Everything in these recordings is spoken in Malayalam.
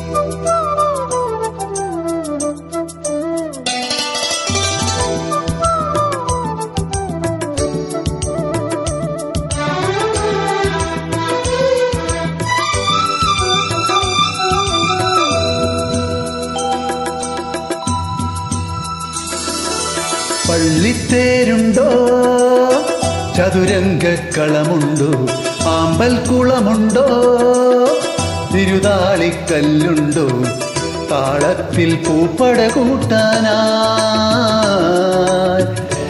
പള്ളിത്തേരുണ്ടോ ചതുരംഗക്കളമുണ്ടോ ആമ്പൽ കുളമുണ്ടോ തിരുതാളിക്കല്ലുണ്ടോ താളത്തിൽ പൂപ്പട കൂട്ടാനായി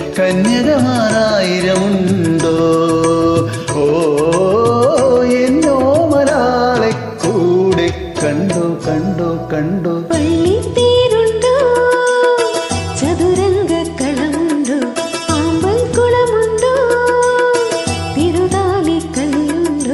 കന്യകമാരായിരമുണ്ടോ ഓ എന്നോ മരാളെ കൂടെ കണ്ടു കണ്ടു കണ്ടു പള്ളിത്തേരുണ്ടോ ചതുരംഗക്കളമുണ്ടോ ആമ്പൽ കുളമുണ്ടോ തിരുതാലിക്കല്ലുണ്ടോ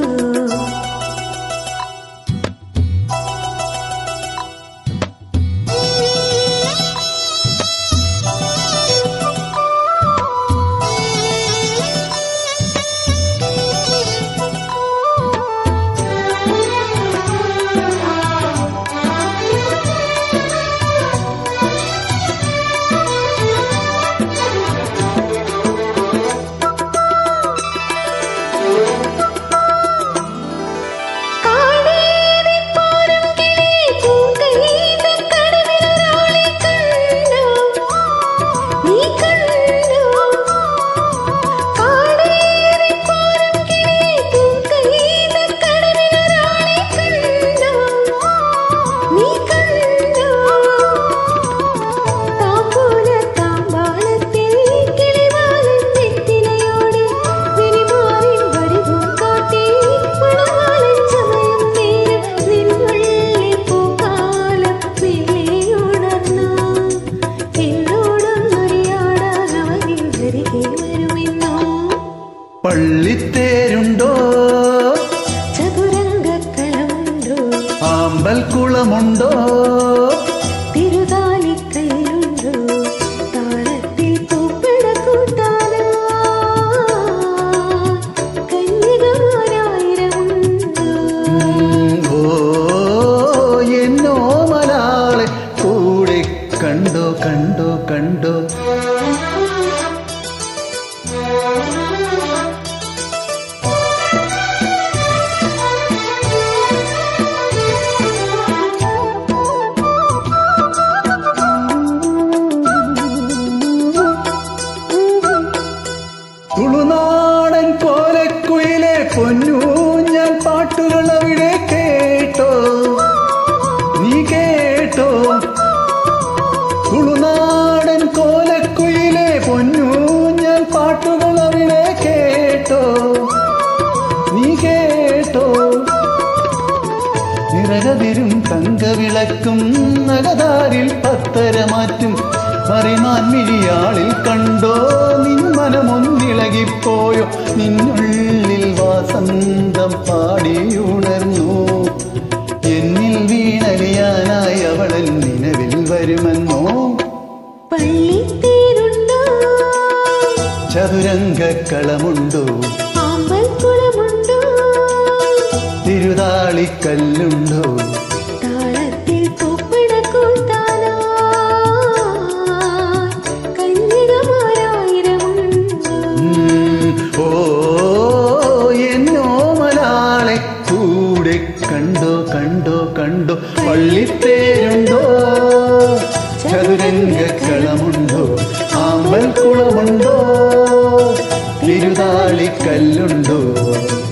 കാടേറിപ്പോരും കിളി പൂങ്കൈത കടവിലൊരാളെ കണ്ടു. നീ കണ്ടു. കാടേറിപ്പോരും കിളി പൂങ്കൈത കടവിലൊരാളെ കണ്ടു. നീ കണ്ടു. താമ്പൂല താമ്പാളത്തിൽ കിളിവാലൻ വെറ്റിലയോടെ വിരിമാറിൻ വടിവും കാട്ടി മണവാളൻ ചമയും നേരം നിന്നുള്ളിൽ പൂക്കാലം മെല്ലെയുണർന്നു. എന്നോടൊന്നൊരിയാടാൻ അവനിൽ അരികെ വരുമെന്നോ പള്ളിത്തേരുണ്ടോ ചതുരംഗക്കളമുണ്ടോ ആമ്പൽ കുളമുണ്ടോ തിരുതാലിക്കല്ലുണ്ടോ താളത്തിൽ പൂപ്പിട കൂട്ടാനോ കന്യകമാരായിരമുണ്ടോ ഉം, ഓ എന്നോ മലാളെ കൂടെ കണ്ടു കണ്ടു കണ്ടു തുളുനാടൻ കോലക്കുയിലെ പൊന്നു ഞാൻ പാട്ടുകൾ അവിടെ കേട്ടോ നീ കേട്ടോ തുളുനാടൻ കോലക്കുയിലെ പൊന്നു ഞാൻ പാട്ടുകൾ അവിടെ കേട്ടോ നീ കേട്ടോ നിറകതിരും തങ്കവിളക്കും നഗതാരിൽ പത്തര മാറ്റും മറിമാൻ മിഴിയാളിൽ കണ്ടോ നിൻ മനമൊന്നിളകിപ്പോയോ നിന്നുള്ളിൽ വാസന്തം പാടിയുണർന്നു എന്നിൽ വീണലിയാനായി അവളൻ നിലവിൽ വരുമെന്നോ പള്ളിത്തേരുണ്ടോ ചതുരംഗക്കളമുണ്ടോ ആമ്പൽ കുളമുണ്ടോ തിരുതാളിക്കല്ലുണ്ടോ താളത്തിൽ പൂപ്പിട കൂട്ടാനോ കന്യകമാരായിരമുണ്ടോ ഉം, ഓ എന്നോ മലാളെ കൂടെ കണ്ടോ കണ്ടോ കണ്ടോ പള്ളിത്തേരുണ്ടോ ചതുരംഗക്കളമുണ്ടോ ആമ്പൽ കുളമുണ്ടോ തിരുതാളിക്കല്ലുണ്ടോ